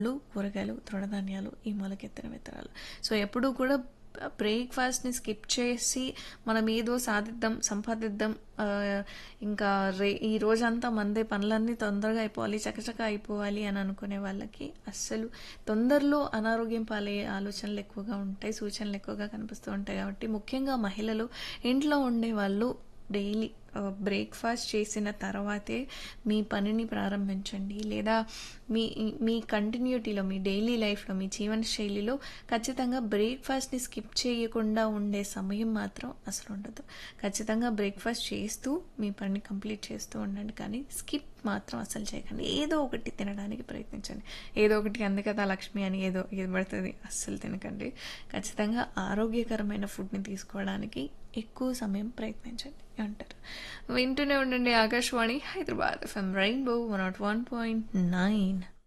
లు, కూరగాయలు, తృణధాన్యాలు, ఈ మొలకెత్తిన విత్తనాలు. సో, ఎప్పుడూ కూడా బ్రేక్‌ఫాస్ట్‌ని స్కిప్ చేసి మనం ఏదో సాధిద్దాం, సంపాదిద్దాం ఆహ్, ఇంకా రే ఈ రోజంతా మనదే పనులన్నీ తొందరగా అయిపోవాలి, చకచకా అయిపోవాలి అని అనుకునే వాళ్ళకి అస్సలు తొందరలో అనారోగ్యం పాలయ్యే ఆలోచనలు ఎక్కువగా ఉంటాయి. సూచనలు ఎక్కువగా కనిపిస్తూ ఉంటాయి కాబట్టి ముఖ్యంగా మహిళలు ఇంట్లో ఉండేవాళ్ళు డైలీ ఆహ్, బ్రేక్‌ఫాస్ట్ చేసిన తర్వాతే మీ పనిని ప్రారంభించండి. లేదా మీ మీ కంటిన్యూటీలో మీ డైలీ లైఫ్‌లో మీ జీవన శైలిలో ఖచ్చితంగా బ్రేక్‌ఫాస్ట్‌ని స్కిప్ చేయకుండా ఉండే సమయం మాత్రం అసలుండదు. ఖచ్చితంగా బ్రేక్‌ఫాస్ట్ చేస్తూ మీ పనిని కంప్లీట్ చేస్తూ ఉండండి. కానీ స్కిప్ మాత్రం అస్సలు చేయకండి. ఏదో ఒకటి తినడానికి ప్రయత్నించండి. ఏదో ఒకటి అంది కదా లక్ష్మి అని ఏదో ఏది పడితే అది అస్సలు తినకండి. ఖచ్చితంగా ఆరోగ్యకరమైన ఫుడ్‌ని తీసుకోవడానికి ఎక్కువ సమయం ప్రయత్నించండి అంటారు. వింటూనే ఉండండి ఆకాశవాణి హైదరాబాద్ ఎఫ్ఎం రెయిన్బో 101.9